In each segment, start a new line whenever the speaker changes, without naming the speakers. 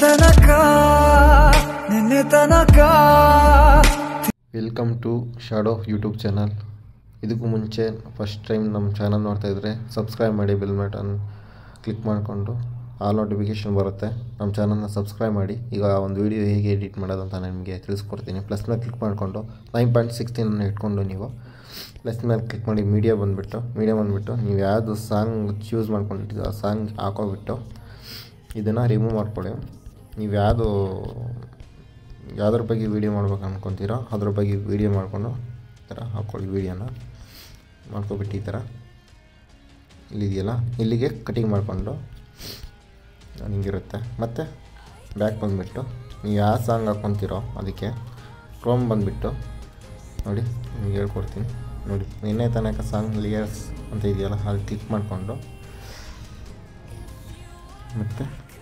ತನಕ ನಿನ್ನೆ ತನಕ
welcome to shadow YouTube channel ಇದಕ್ಕೂ ಮುಂಚೆ ಫಸ್ಟ್ ಟೈಮ್ ನಮ್ಮ ಚಾನಲ್ ನೋಡ್ತಾ ಇದ್ದರೆ ಸಬ್ಸ್ಕ್ರೈಬ್ ಮಾಡಿ ಬೆಲ್ ಬಟನ್ ಕ್ಲಿಕ್ ಮಾಡಿಕೊಂಡು ಆಲ್ ನೋಟಿಫಿಕೇಷನ್ ಬರುತ್ತೆ ನಮ್ಮ ಚಾನಲ್ನ ಸಬ್ಸ್ಕ್ರೈಬ್ ಮಾಡಿ ಈಗ ಒಂದು ವೀಡಿಯೋ ಹೇಗೆ ಎಡಿಟ್ ಮಾಡೋದು ಅಂತ ನಾನು ನಿಮಗೆ ತಿಳಿಸ್ಕೊಡ್ತೀನಿ ಪ್ಲಸ್ ಮೇಲೆ ಕ್ಲಿಕ್ ಮಾಡಿಕೊಂಡು ನೈನ್ ಪಾಯಿಂಟ್ ಸಿಕ್ಸ್ಟೀನನ್ನು ಇಟ್ಕೊಂಡು ನೀವು ಪ್ಲಸ್ ಮೇಲೆ ಕ್ಲಿಕ್ ಮಾಡಿ ಮೀಡಿಯಾ ಬಂದುಬಿಟ್ಟು ಮೀಡಿಯಾ ಬಂದುಬಿಟ್ಟು ನೀವು ಯಾವುದು ಸಾಂಗ್ ಚೂಸ್ ಮಾಡ್ಕೊಂಡಿದ್ದೀವಿ ಆ ಸಾಂಗ್ ಹಾಕೋಬಿಟ್ಟು ಇದನ್ನು ರಿಮೂವ್ ಮಾಡ್ಕೊಳ್ಳಿ ನೀವು ಯಾವುದು ಯಾವ್ದ್ರ ಬಗ್ಗೆ ವೀಡಿಯೋ ಮಾಡ್ಬೇಕು ಅನ್ಕೊತೀರೋ ಅದ್ರ ಬಗ್ಗೆ ವೀಡಿಯೋ ಮಾಡಿಕೊಂಡು ಈ ಥರ ಹಾಕ್ಕೊಳ್ಳಿ ವೀಡಿಯೋನ ಮಾಡ್ಕೊಬಿಟ್ಟು ಈ ಥರ ಇಲ್ಲಿದೆಯಲ್ಲ ಇಲ್ಲಿಗೆ ಕಟಿಂಗ್ ಮಾಡಿಕೊಂಡು ಹಿಂಗಿರುತ್ತೆ ಮತ್ತು ಬ್ಯಾಕ್ ಬಂದುಬಿಟ್ಟು ನೀವು ಯಾವ ಸಾಂಗ್ ಹಾಕ್ಕೊತೀರೋ ಅದಕ್ಕೆ ಕ್ರೋಮ್ ಬಂದುಬಿಟ್ಟು ನೋಡಿ ನಿಮ್ಗೆ ಹೇಳ್ಕೊಡ್ತೀನಿ ನೋಡಿ ನಿನ್ನೆ ತನಕ ಸಾಂಗ್ ಲಿಯರ್ಸ್ ಅಂತ ಇದೆಯಲ್ಲ ಅಲ್ಲಿ ಕ್ಲಿಕ್ ಮಾಡಿಕೊಂಡು ಮತ್ತು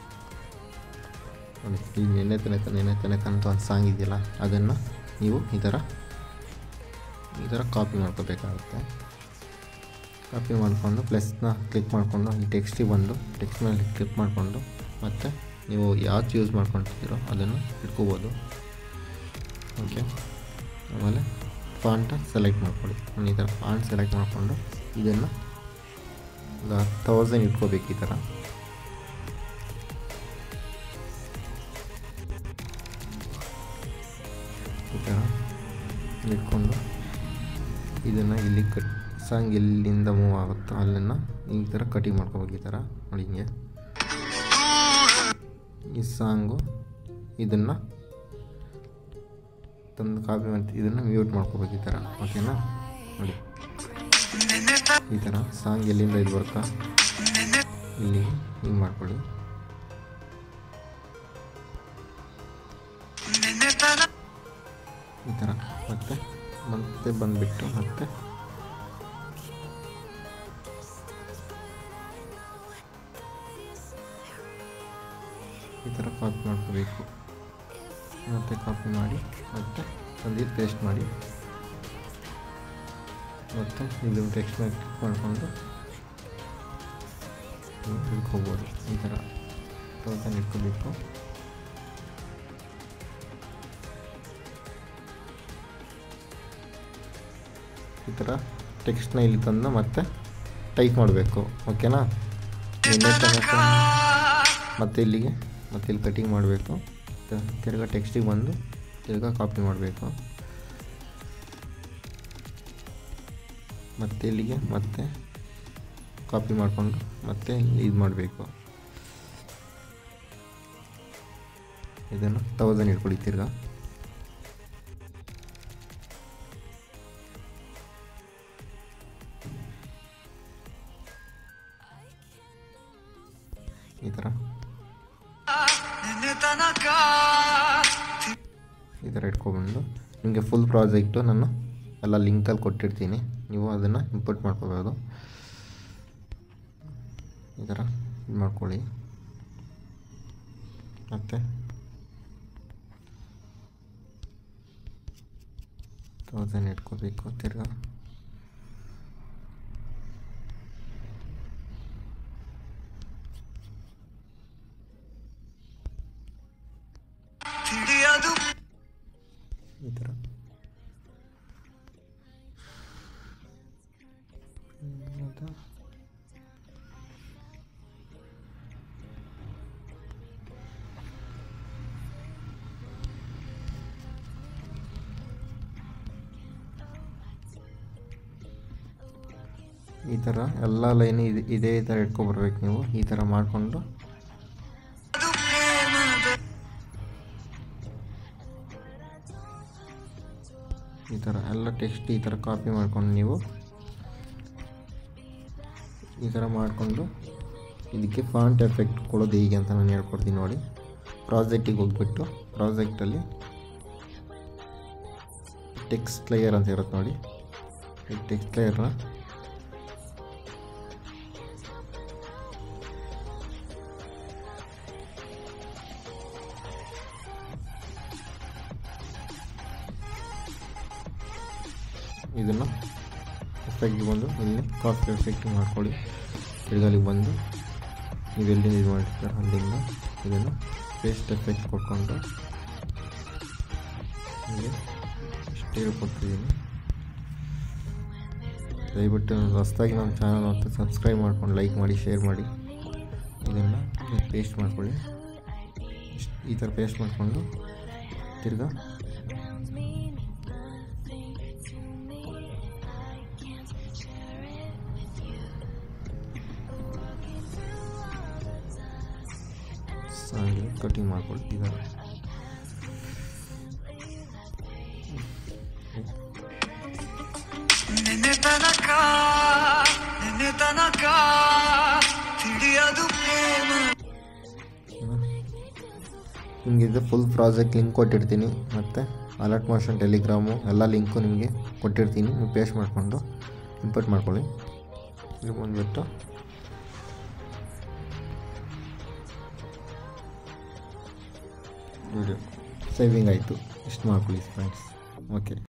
ನೋಡಿ ಈ ನಿನ್ನೆ ತನಕ ನಿನ್ನೆ ತನಕ ಅಂತ ಒಂದು ಸಾಂಗ್ ಇದೆಯಲ್ಲ ಅದನ್ನು ನೀವು ಈ ಥರ ಈ ಥರ ಕಾಪಿ ಮಾಡ್ಕೋಬೇಕಾಗುತ್ತೆ ಕಾಪಿ ಮಾಡಿಕೊಂಡು ಪ್ಲಸ್ನ ಕ್ಲಿಕ್ ಮಾಡಿಕೊಂಡು ಈ ಟೆಕ್ಸ್ಟಿಗೆ ಬಂದು ಟೆಕ್ಸ್ಟ್ ಮೇಲೆ ಕ್ಲಿಕ್ ಮಾಡಿಕೊಂಡು ಮತ್ತು ನೀವು ಯಾವ್ದು ಯೂಸ್ ಮಾಡ್ಕೊತಿದ್ದೀರೋ ಅದನ್ನು ಇಟ್ಕೋಬೋದು ಓಕೆ ಆಮೇಲೆ ಫಾಂಟ ಸೆಲೆಕ್ಟ್ ಮಾಡ್ಕೊಳ್ಳಿ ನಾನು ಈ ಥರ ಫಾಂಟ್ ಸೆಲೆಕ್ಟ್ ಮಾಡಿಕೊಂಡು ಇದನ್ನು ಒಂದು ತೌಸಂಡ್ ಇಟ್ಕೋಬೇಕು ಈ ಥರ ಈ ಥರ ಇಟ್ಕೊಂಡು ಇದನ್ನು ಇಲ್ಲಿ ಕಟ್ ಸಾಂಗ್ ಎಲ್ಲಿಂದ ಮೂವ್ ಆಗುತ್ತೋ ಅಲ್ಲನ್ನು ಈ ಥರ ಕಟಿಂಗ್ ಮಾಡ್ಕೋಬೇಕು ಈ ಥರ ನೋಡಿ ಹಿಂಗೆ ಈ ಸಾಂಗು ಇದನ್ನು ತಂದು ಕಾಪಿ ಮಾಡಿ ಇದನ್ನು ಮ್ಯೂಟ್ ಮಾಡ್ಕೋಬೇಕು ಈ ಥರ ಓಕೆನಾ ನೋಡಿ ಈ ಥರ ಸಾಂಗ್ ಎಲ್ಲಿಂದ ಇದು ಬರ್ತಾ ಇಲ್ಲಿ ಹಿಂಗೆ ಮಾಡ್ಕೊಳ್ಳಿ ಈ ಥರ ಮತ್ತೆ ಮತ್ತೆ ಬಂದುಬಿಟ್ಟು ಮತ್ತೆ ಈ ಥರ ಕಾಪಿ ಮಾಡ್ಕೋಬೇಕು ಮತ್ತೆ ಕಾಪಿ ಮಾಡಿ ಮತ್ತೆ ಒಂದು ಪೇಸ್ಟ್ ಮಾಡಿ ಮತ್ತು ಇದನ್ನು ಟೆಕ್ಸ್ಟ್ ಮೇಲೆ ಕ್ಲಿಕ್ ಮಾಡಿಕೊಂಡು ಇಟ್ಕೋಬೋದು ಈ ಥರ ಟೋಕನ್ ಇಟ್ಕೋಬೇಕು ಈ ಥರ ಟೆಕ್ಸ್ಟ್ನ ಇಲ್ಲಿ ತಂದು ಮತ್ತೆ ಟೈಪ್ ಮಾಡಬೇಕು ಓಕೆನಾ ನಿನ್ನೆ ತನಕ ಮತ್ತೆ ಇಲ್ಲಿಗೆ ಮತ್ತೆ ಇಲ್ಲಿ ಕಟಿಂಗ್ ಮಾಡಬೇಕು ತಿರ್ಗಾ ಟೆಕ್ಸ್ಟಿಗೆ ಬಂದು ತಿರ್ಗಾ ಕಾಪಿ ಮಾಡಬೇಕು ಮತ್ತೆ ಇಲ್ಲಿಗೆ ಮತ್ತೆ ಕಾಪಿ ಮಾಡಿಕೊಂಡು ಮತ್ತೆ ಇದು ಮಾಡಬೇಕು ಇದನ್ನು ತೌಸಂಡ್ ಇಟ್ಕೊಳ್ಳಿ ತಿರ್ಗಾ ಈ ಥರ
ನಿನ್ನೆ ತನಕ
ಈ ಥರ ಇಟ್ಕೊಬಂದು ನಿಮಗೆ ಫುಲ್ ಪ್ರಾಜೆಕ್ಟು ನಾನು ಎಲ್ಲ ಲಿಂಕಲ್ಲಿ ಕೊಟ್ಟಿರ್ತೀನಿ ನೀವು ಅದನ್ನು ಇಂಪೋರ್ಟ್ ಮಾಡ್ಕೋಬೋದು ಈ ಥರ ಇದು ಮಾಡ್ಕೊಳ್ಳಿ ಮತ್ತು ತೌಸಂಡ್ ಇಟ್ಕೋಬೇಕು ತಿರ್ಗಾ
ತಿಳಿಯದು
ಈ ಥರ ಮತ್ತು ಈ ಥರ ಎಲ್ಲ ಲೈನ್ ಇದೆ ಇದೇ ಥರ ಇಟ್ಕೊಬರ್ಬೇಕು ನೀವು ಈ ಥರ ಮಾಡಿಕೊಂಡು
ಅದು ಪ್ರೇಮದ
ಈ ಥರ ಎಲ್ಲ ಟೆಕ್ಸ್ಟ್ ಈ ಥರ ಕಾಪಿ ಮಾಡ್ಕೊಂಡು ನೀವು ಈ ಥರ ಮಾಡಿಕೊಂಡು ಇದಕ್ಕೆ ಫಾಂಟ್ ಎಫೆಕ್ಟ್ ಕೊಡೋದು ಹೇಗೆ ಅಂತ ನಾನು ಹೇಳ್ಕೊಡ್ತೀನಿ ನೋಡಿ ಪ್ರಾಜೆಕ್ಟಿಗೆ ಹೋಗ್ಬಿಟ್ಟು ಪ್ರಾಜೆಕ್ಟಲ್ಲಿ ಟೆಕ್ಸ್ಟ್ ಲೇಯರ್ ಅಂತ ಇರುತ್ತೆ ನೋಡಿ ಈ ಟೆಕ್ಸ್ಟ್ ಲೇಯರ್ನ ಇದನ್ನು ಎಫೆಕ್ಟ್ ಬಂದು ಇಲ್ಲಿ ಕಾಪಿ ಎಫೆಕ್ಟ್ ಮಾಡ್ಕೊಳ್ಳಿ ತಿರ್ಗಲಿಗೆ ಬಂದು ನೀವು ಎಲ್ಲಿಂದ ಇದು ಮಾಡಿರ್ತಾರೆ ಅಲ್ಲಿಂದ ಇದನ್ನು ಪೇಸ್ಟ್ ಎಫೆಕ್ಟ್ ಕೊಟ್ಕೊಂಡು ಹೀಗೆ ಇಷ್ಟೇ ಕೊಡ್ತಿದ್ದೀನಿ ದಯವಿಟ್ಟು ಹೊಸ್ದಾಗಿ ನಮ್ಮ ಚಾನಲ್ ಅಂತ ಸಬ್ಸ್ಕ್ರೈಬ್ ಮಾಡ್ಕೊಂಡು ಲೈಕ್ ಮಾಡಿ ಶೇರ್ ಮಾಡಿ ಇದನ್ನು ಪೇಸ್ಟ್ ಮಾಡ್ಕೊಳ್ಳಿ ಇಷ್ಟ್- ಈ ಥರ ಪೇಸ್ಟ್ ಮಾಡಿಕೊಂಡು ತಿರ್ಗಾ ಹಾಗೆ ಕಟಿಂಗ್ ಮಾಡ್ಕೊಳ್ಳಿ ಈ ಥರ
ನಿನ್ನೆ ತನಕ ನಿನ್ನೆ ತನಕ ತಿಳಿಯದು ಪ್ರೇಮ
ನಿಮಗೆ ಇದು ಫುಲ್ ಪ್ರಾಜೆಕ್ಟ್ ಲಿಂಕ್ ಕೊಟ್ಟಿರ್ತೀನಿ ಮತ್ತು ಅಲರ್ಟ್ ಮೋಷನ್ ಟೆಲಿಗ್ರಾಮು ಎಲ್ಲ ಲಿಂಕು ನಿಮಗೆ ಕೊಟ್ಟಿರ್ತೀನಿ ನೀವು ಪೇಸ್ಟ್ ಮಾಡಿಕೊಂಡು ಇಂಪೋರ್ಟ್ ಮಾಡ್ಕೊಳ್ಳಿ ಇಲ್ಲಿ ಬಂದುಬಿಟ್ಟು ವಿಡಿಯೋ ಸೇವಿಂಗ್ ಆಯಿತು ಇಷ್ಟು ಮಾಡ್ಕೊಳ್ಳಿ ಫ್ರೆಂಡ್ಸ್ ಓಕೆ